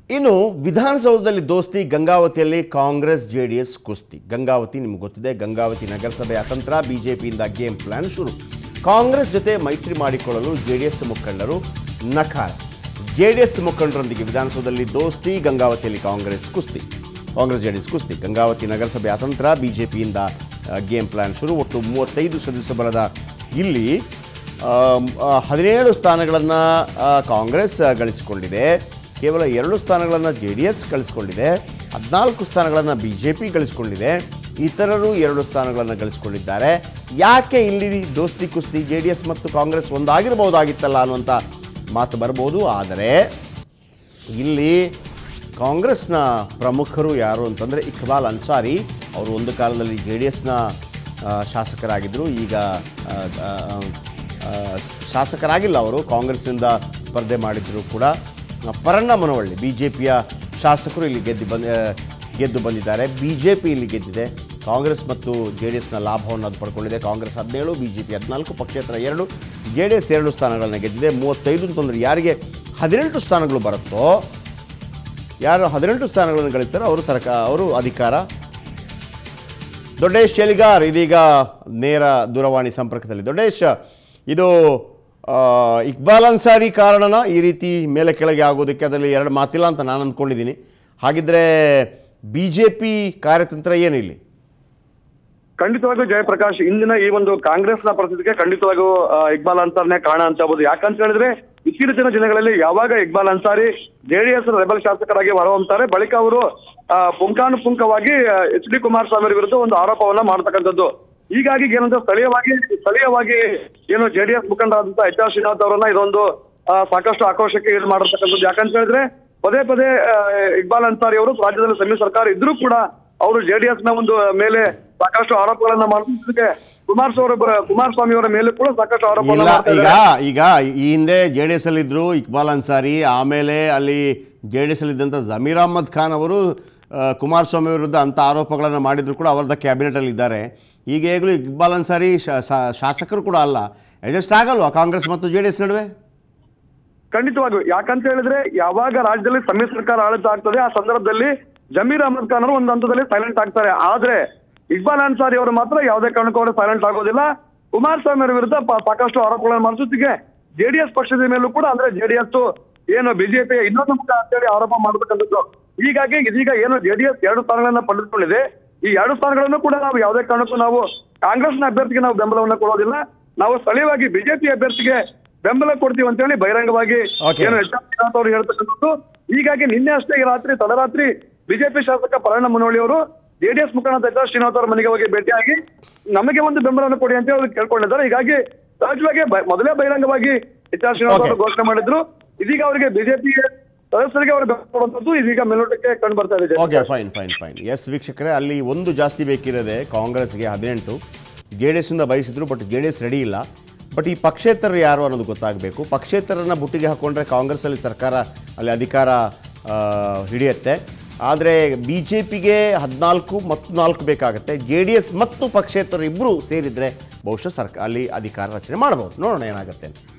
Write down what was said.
ಇನ್ನು ವಿಧಾನಸೌಧದಲ್ಲಿ ದೋಸ್ತಿ ಗಂಗಾವತಿಯಲ್ಲಿ ಕಾಂಗ್ರೆಸ್ ಜೆ ಡಿ ಎಸ್ ಕುಸ್ತಿ ಗಂಗಾವತಿ ನಿಮ್ಗೆ ಗೊತ್ತಿದೆ ಗಂಗಾವತಿ ನಗರಸಭೆ ಅತಂತ್ರ ಬಿಜೆಪಿಯಿಂದ ಗೇಮ್ ಪ್ಲಾನ್ ಶುರು ಕಾಂಗ್ರೆಸ್ ಜೊತೆ ಮೈತ್ರಿ ಮಾಡಿಕೊಳ್ಳಲು ಜೆ ಡಿ ಎಸ್ ಮುಖಂಡರು ನಕಾರ ಜೆ ಡಿ ಎಸ್ ಮುಖಂಡರೊಂದಿಗೆ ವಿಧಾನಸೌಧದಲ್ಲಿ ದೋಸ್ತಿ ಗಂಗಾವತಿಯಲ್ಲಿ ಕಾಂಗ್ರೆಸ್ ಕುಸ್ತಿ ಕಾಂಗ್ರೆಸ್ ಜೆ ಡಿ ಎಸ್ ಕುಸ್ತಿ ಗಂಗಾವತಿ ನಗರಸಭೆ ಅತಂತ್ರ ಬಿಜೆಪಿಯಿಂದ ಗೇಮ್ ಪ್ಲಾನ್ ಶುರು ಒಟ್ಟು ಮೂವತ್ತೈದು ಸದಸ್ಯ ಬಲದ ಇಲ್ಲಿ ಆಮ್, ಆ, ಹದಿನೇಳು ಸ್ಥಾನಗಳನ್ನು ಕಾಂಗ್ರೆಸ್ ಆ, ಗಳಿಸಿಕೊಂಡಿದೆ ಕೇವಲ ಎರಡು ಸ್ಥಾನಗಳನ್ನು ಜೆ ಡಿ ಎಸ್ ಗಳಿಸಿಕೊಂಡಿದೆ ಹದಿನಾಲ್ಕು ಸ್ಥಾನಗಳನ್ನು ಬಿ ಜೆ ಪಿ ಗಳಿಸಿಕೊಂಡಿದೆ ಇತರರು ಎರಡು ಸ್ಥಾನಗಳನ್ನು ಗಳಿಸಿಕೊಂಡಿದ್ದಾರೆ ಯಾಕೆ ಇಲ್ಲಿ ದೋಸ್ತಿ ಕುಸ್ತಿ ಜೆ ಡಿ ಎಸ್ ಮತ್ತು ಕಾಂಗ್ರೆಸ್ ಒಂದಾಗಿರ್ಬೋದಾಗಿತ್ತಲ್ಲ ಅನ್ನುವಂಥ ಮಾತು ಬರ್ಬೋದು ಆದರೆ ಇಲ್ಲಿ ಕಾಂಗ್ರೆಸ್ನ ಪ್ರಮುಖರು ಯಾರು ಅಂತಂದರೆ ಇಕ್ಬಾಲ್ ಅನ್ಸಾರಿ ಅವರು ಒಂದು ಕಾಲದಲ್ಲಿ ಜೆ ಡಿ ಎಸ್ನ ಶಾಸಕರಾಗಿದ್ದರು ಈಗ ಆ, ಆ, ಆ, ಶಾಸಕರಾಗಿಲ್ಲ ಅವರು ಕಾಂಗ್ರೆಸ್ನಿಂದ ಸ್ಪರ್ಧೆ ಮಾಡಿದ್ರು ಕೂಡ ಆ, ಪರಣ್ಣ ಮನವಳ್ಳಿ ಬಿ ಜೆ ಪಿಯ ಶಾಸಕರು ಇಲ್ಲಿ ಗೆದ್ದು ಬಂದ ಆ, ಗೆದ್ದು ಬಂದಿದ್ದಾರೆ ಬಿ ಜೆ ಪಿ ಇಲ್ಲಿ ಗೆದ್ದಿದೆ ಕಾಂಗ್ರೆಸ್ ಮತ್ತು ಜೆ ಡಿ ಎಸ್ನ ಲಾಭವನ್ನು ಅದು ಪಡ್ಕೊಂಡಿದೆ ಕಾಂಗ್ರೆಸ್ ಹದಿನೇಳು ಬಿ ಜೆ ಪಿ ಹದಿನಾಲ್ಕು ಪಕ್ಷೇತರ ಎರಡು ಜೆ ಡಿ ಎಸ್ ಎರಡು ಸ್ಥಾನಗಳನ್ನು ಗೆದ್ದಿದೆ ಮೂವತ್ತೈದು ಅಂತಂದರೆ ಯಾರಿಗೆ ಹದಿನೆಂಟು ಸ್ಥಾನಗಳು ಬರುತ್ತೋ ಯಾರು ಹದಿನೆಂಟು ಸ್ಥಾನಗಳನ್ನು ಗಳಿಸ್ತಾರೋ ಅವರು ಸರ್ಕಾರ ಅವರು ಅಧಿಕಾರ ದೊಡ್ಡೇಶ್ ಶೆಲಿಗಾರ್ ಇದೀಗ ನೇರ ದೂರವಾಣಿ ಸಂಪರ್ಕದಲ್ಲಿ ದೊಡ್ಡೇಶ್ ಇದು ಆ, ಇಕ್ಬಾಲ್ ಅನ್ಸಾರಿ ಕಾರಣನ ಈ ರೀತಿ ಮೇಲೆ ಕೆಳಗೆ ಆಗೋದಕ್ಕೆ ಅದರಲ್ಲಿ ಎರಡು ಮಾತಿಲ್ಲ ಅಂತ ನಾನು ಅಂದ್ಕೊಂಡಿದ್ದೀನಿ ಹಾಗಿದ್ರೆ ಬಿ ಜೆ ಪಿ ಕಾರ್ಯತಂತ್ರ ಏನು ಇಲ್ಲಿ ಖಂಡಿತವಾಗಿಯೂ ಜಯಪ್ರಕಾಶ್ ಇಂದಿನ ಈ ಒಂದು ಕಾಂಗ್ರೆಸ್ನ ಪರಿಸ್ಥಿತಿಗೆ ಖಂಡಿತವಾಗಿಯೂ ಆ, ಇಕ್ಬಾಲ್ ಅನ್ಸಾರ್ನೇ ಕಾರಣ ಅಂತ ಹೇಳ್ಬೋದು ಯಾಕಂತ ಹೇಳಿದ್ರೆ ಇತ್ತೀಚಿನ ದಿನಗಳಲ್ಲಿ ಯಾವಾಗ ಇಕ್ಬಾಲ್ ಅನ್ಸಾರಿ ಜೆಡಿಎಸ್ ರೆಬಲ್ ಶಾಸಕರಾಗಿ ಹೊರಹೊಮ್ತಾರೆ ಬಳಿಕ ಅವರು ಆ, ಪುಂಖಾನುಪುಂಖವಾಗಿ ಎಚ್ ಡಿ ಕುಮಾರಸ್ವಾಮಿ ಅವರ ವಿರುದ್ಧ ಒಂದು ಆರೋಪವನ್ನ ಮಾಡ್ತಕ್ಕಂಥದ್ದು ಹೀಗಾಗಿ ಏನಂದ್ರೆ ಸ್ಥಳೀಯವಾಗಿ ಸ್ಥಳೀಯವಾಗಿ ಏನು ಜೆಡಿಎಸ್ ಮುಖಂಡರಾದಂತಹ ಎಚ್ ಆರ್ ಶ್ರೀನಾಥ್ ಅವರನ್ನ ಇದೊಂದು ಆ, ಸಾಕಷ್ಟು ಆಕ್ರೋಶಕ್ಕೆ ಇದು ಮಾಡಿರ್ತಕ್ಕಂಥದ್ದು ಯಾಕಂತ ಹೇಳಿದ್ರೆ ಪದೇ ಪದೇ ಆ, ಇಕ್ಬಾಲ್ ಅನ್ಸಾರಿ ಅವರು ರಾಜ್ಯದಲ್ಲಿ ಸಮ್ಮಿಶ್ರ ಸರ್ಕಾರ ಇದ್ರೂ ಕೂಡ ಅವರು ಜೆಡಿಎಸ್ ನ ಒಂದು ಮೇಲೆ ಸಾಕಷ್ಟು ಆರೋಪಗಳನ್ನ ಮಾಡ್ತಿದ್ದಕ್ಕೆ ಕುಮಾರಸ್ವಾಮಿ ಅವರ ಕುಮಾರಸ್ವಾಮಿ ಅವರ ಮೇಲೆ ಕೂಡ ಸಾಕಷ್ಟು ಆರೋಪಗಳನ್ನ ಇಲ್ಲ ಮಾಡ್ತಾ ಈಗ ಇದ್ದಾರೆ. ಈಗ ಈ ಹಿಂದೆ ಜೆ ಡಿ ಎಸ್ ಅಲ್ಲಿದ್ದರು ಇಕ್ಬಾಲ್ ಅನ್ಸಾರಿ ಆಮೇಲೆ ಅಲ್ಲಿ ಜೆ ಡಿ ಎಸ್ ಅಲ್ಲಿದ್ದಂಥ ಜಮೀರ್ ಅಹ್ಮದ್ ಖಾನ್ ಅವರು ಆ, ಕುಮಾರಸ್ವಾಮಿ ವಿರುದ್ಧ ಅಂಥ ಆರೋಪಗಳನ್ನು ಮಾಡಿದ್ರು ಕೂಡ ಅವರದ ಕ್ಯಾಬಿನೆಟಲ್ಲಿ ಇದ್ದಾರೆ ಈಗ ಈಗಲೂ ಇಕ್ಬಾಲ್ ಅನ್ಸಾರಿ ಶಾ- ಶಾ- ಶಾಸಕರು ಕೂಡ ಅಲ್ಲ ಅಡ್ಜಸ್ಟ್ ಆಗಲ್ವಾ ಕಾಂಗ್ರೆಸ್ ಮತ್ತು ಜೆ ಡಿ ಎಸ್ ನಡುವೆ ಖಂಡಿತವಾಗಿಯೂ ಯಾಕಂತ ಹೇಳಿದ್ರೆ ಯಾವಾಗ ರಾಜ್ಯದಲ್ಲಿ ಸಮ್ಮಿಶ್ರ ಸರ್ಕಾರ ಆಡಳಿತ ಆಗ್ತದೆ ಆ ಸಂದರ್ಭದಲ್ಲಿ ಜಮೀರ್ ಅಹಮದ್ ಖಾನ್ ಅವರು ಒಂದು ಹಂತದಲ್ಲಿ ಸೈಲೆಂಟ್ ಆಗ್ತಾರೆ ಆದ್ರೆ ಇಕ್ಬಾಲ್ ಅನ್ಸಾರಿ ಅವರು ಮಾತ್ರ ಯಾವುದೇ ಕಾರಣಕ್ಕೂ ಅವರು ಸೈಲೆಂಟ್ ಆಗೋದಿಲ್ಲ ಕುಮಾರಸ್ವಾಮಿ ಅವರ ವಿರುದ್ಧ ಪ- ಸಾಕಷ್ಟು ಆರೋಪಗಳನ್ನು ಮಾಡಿಸುತ್ತಿಗೆ ಜೆಡಿಎಸ್ ಪಕ್ಷದ ಮೇಲೂ ಕೂಡ ಅಂದ್ರೆ ಜೆಡಿಎಸ್ ಏನು ಬಿಜೆಪಿ ಇನ್ನೊಂದು ಮುಖ ಅಂತೇಳಿ ಆರೋಪ ಮಾಡತಕ್ಕಂಥದ್ದು ಹೀಗಾಗಿ ಇದೀಗ ಏನು ಜೆಡಿಎಸ್ ಎರಡು ಸ್ಥಾನಗಳನ್ನ ಪಡೆದುಕೊಂಡಿದೆ ಈ ಎರಡು ಸ್ಥಾನಗಳನ್ನು ಕೂಡ ನಾವು ಯಾವುದೇ ಕಾರಣಕ್ಕೂ ನಾವು ಕಾಂಗ್ರೆಸ್ನ ಅಭ್ಯರ್ಥಿಗೆ ನಾವು ಬೆಂಬಲವನ್ನ ಕೊಡೋದಿಲ್ಲ ನಾವು ಸ್ಥಳೀಯವಾಗಿ ಬಿಜೆಪಿ ಅಭ್ಯರ್ಥಿಗೆ ಬೆಂಬಲ ಕೊಡ್ತೀವಿ ಅಂತ ಹೇಳಿ ಬಹಿರಂಗವಾಗಿ Okay. ಏನು ಎಚ್ ಆರ್ ಶ್ರೀನಾಥ್ ಅವರು ಹೇಳ್ತಕ್ಕಂಥದ್ದು ಹೀಗಾಗಿ ನಿನ್ನೆ ಅಷ್ಟೇ ಈ ರಾತ್ರಿ ತಡರಾತ್ರಿ ಬಿಜೆಪಿ ಶಾಸಕ ಪರಣ ಮುನವಳ್ಳಿ ಅವರು ಜೆಡಿಎಸ್ ಮುಖಂಡ ಎಚ್ ಆರ್ ಶ್ರೀನಾಥ್ ಅವರ ಮನೆಗೆ ಹೋಗಿ ಭೇಟಿಯಾಗಿ ನಮಗೆ ಒಂದು ಬೆಂಬಲವನ್ನು ಕೊಡಿ ಅಂತ ಹೇಳಿ ಕೇಳ್ಕೊಂಡಿದ್ದಾರೆ ಹೀಗಾಗಿ ಸಹಜವಾಗಿ ಬ- ಮೊದಲೇ ಬಹಿರಂಗವಾಗಿ ಎಚ್ ಆರ್ ಶ್ರೀನಾಥ್ ಅವರು Okay. ಘೋಷಣೆ ಮಾಡಿದ್ರು ಇದೀಗ ಅವರಿಗೆ ಬಿಜೆಪಿಗೆ ಸದಸ್ಯರಿಗೆ ಅವರು ಬೆಂಬಲ ಕೊಡುವಂಥದ್ದು ಇದೀಗ ಮೇಲ್ನೋಟಕ್ಕೆ ಕಂಡು ಬರ್ತಾ ಇದೆ okay fine fine fine yes ವೀಕ್ಷಕರೇ ಅಲ್ಲಿ ಒಂದು ಜಾಸ್ತಿ ಬೇಕಿರೋದೆ ಕಾಂಗ್ರೆಸ್ಗೆ ಹದಿನೆಂಟು ಜೆ ಡಿ ಎಸ್ಸಿಂದ ಬಯಸಿದ್ರು but J D S ready ಇಲ್ಲ ಬಟ್ ಈ ಪಕ್ಷೇತರರು ಯಾರು ಅನ್ನೋದು ಗೊತ್ತಾಗಬೇಕು ಪಕ್ಷೇತರನ್ನ ಬುಟ್ಟಿಗೆ ಹಾಕ್ಕೊಂಡ್ರೆ ಕಾಂಗ್ರೆಸ್ಸಲ್ಲಿ ಸರ್ಕಾರ ಅಲ್ಲಿ ಅಧಿಕಾರ ಆ, ಹಿಡಿಯುತ್ತೆ ಆದರೆ ಬಿ ಜೆ ಪಿಗೆ ಹದಿನಾಲ್ಕು ಮತ್ತು ನಾಲ್ಕು ಬೇಕಾಗುತ್ತೆ ಜೆ ಡಿ ಎಸ್ ಮತ್ತು ಪಕ್ಷೇತರರು ಇಬ್ಬರು ಸೇರಿದರೆ ಬಹುಶಃ ಸರ್ಕ ಅಲ್ಲಿ ಅಧಿಕಾರ ರಚನೆ ಮಾಡ್ಬೋದು ನೋಡೋಣ ಏನಾಗುತ್ತೆ ಅಂತ